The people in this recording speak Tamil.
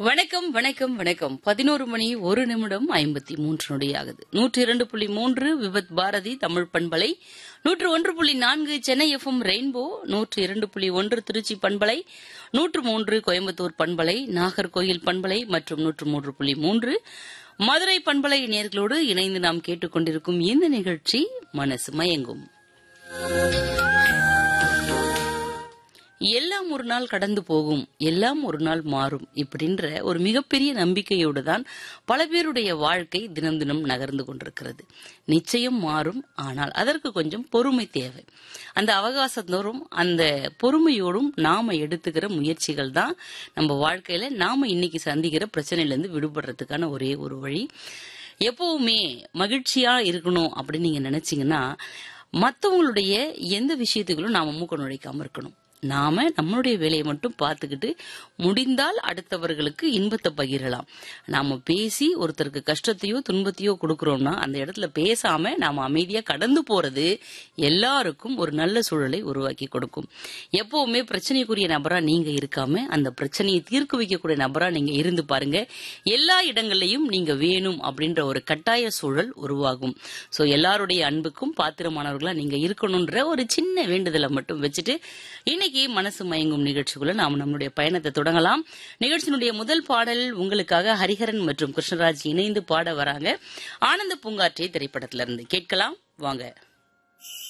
வணக்கம் வணக்கம் வணக்கம் பதினோரு மணி ஒரு நிமிடம் ஐம்பத்தி மூன்று நொடி ஆகுது நூற்றி இரண்டு புள்ளி மூன்று விபத் பாரதி தமிழ் பண்பலை நூற்று ஒன்று புள்ளி நான்கு சென்னை எஃப்எம் ரெயின்போ நூற்று இரண்டு புள்ளி ஒன்று திருச்சி பண்பலை நூற்று மூன்று கோயம்புத்தூர் பண்பலை நாகர்கோயில் பண்பலை மற்றும் நூற்று மூன்று புள்ளி மூன்று மதுரை பண்பலை நேர்களோடு இணைந்து நாம் கேட்டுக்கொண்டிருக்கும் இந்த நிகழ்ச்சி மனசு மயங்கும் எல்லாம் ஒரு நாள் கடந்து போகும் எல்லாம் ஒரு நாள் மாறும் இப்படின்ற ஒரு மிகப்பெரிய நம்பிக்கையோடு தான் பல பேருடைய வாழ்க்கை தினம் தினம் நகர்ந்து கொண்டிருக்கிறது நிச்சயம் மாறும் ஆனால் அதற்கு கொஞ்சம் பொறுமை தேவை அந்த அவகாசத்தோறும் அந்த பொறுமையோடும் நாம எடுத்துக்கிற முயற்சிகள் தான் நம்ம வாழ்க்கையில நாம இன்னைக்கு சந்திக்கிற பிரச்சனையிலிருந்து விடுபடுறதுக்கான ஒரே ஒரு வழி எப்பவுமே மகிழ்ச்சியா இருக்கணும் அப்படின்னு நீங்க நினைச்சீங்கன்னா மத்தவங்களுடைய எந்த விஷயத்துகளும் நாம மூக்க நுழைக்காம இருக்கணும் நாம நம்மளுடைய வேலையை மட்டும் பார்த்துக்கிட்டு முடிந்தால் அடுத்தவர்களுக்கு இன்பத்தை பகிரலாம் நாம பேசி ஒருத்தருக்கு கஷ்டத்தையோ துன்பத்தையோ கொடுக்கறோம்னா அந்த இடத்துல பேசாம நாம அமைதியா கடந்து போறது எல்லாருக்கும் ஒரு நல்ல சூழலை உருவாக்கி கொடுக்கும் எப்பவுமே பிரச்சனைக்குரிய நபரா நீங்க இருக்காம அந்த பிரச்சனையை தீர்க்க வைக்கக்கூடிய நபரா நீங்க இருந்து பாருங்க எல்லா இடங்கள்லயும் நீங்க வேணும் அப்படின்ற ஒரு கட்டாய சூழல் உருவாகும் சோ எல்லாருடைய அன்புக்கும் பாத்திரமானவர்களா நீங்க இருக்கணும்ன்ற ஒரு சின்ன வேண்டுதலை மட்டும் வச்சுட்டு இன்னைக்கு மனசு மயங்கும் நிகழ்ச்சிக்குள்ள நாம் நம்மளுடைய பயணத்தை தொடங்கலாம் நிகழ்ச்சியினுடைய முதல் பாடல் உங்களுக்காக ஹரிஹரன் மற்றும் கிருஷ்ணராஜ் இணைந்து பாட வராங்க ஆனந்த பூங்காற்றை திரைப்படத்திலிருந்து கேட்கலாம் வாங்க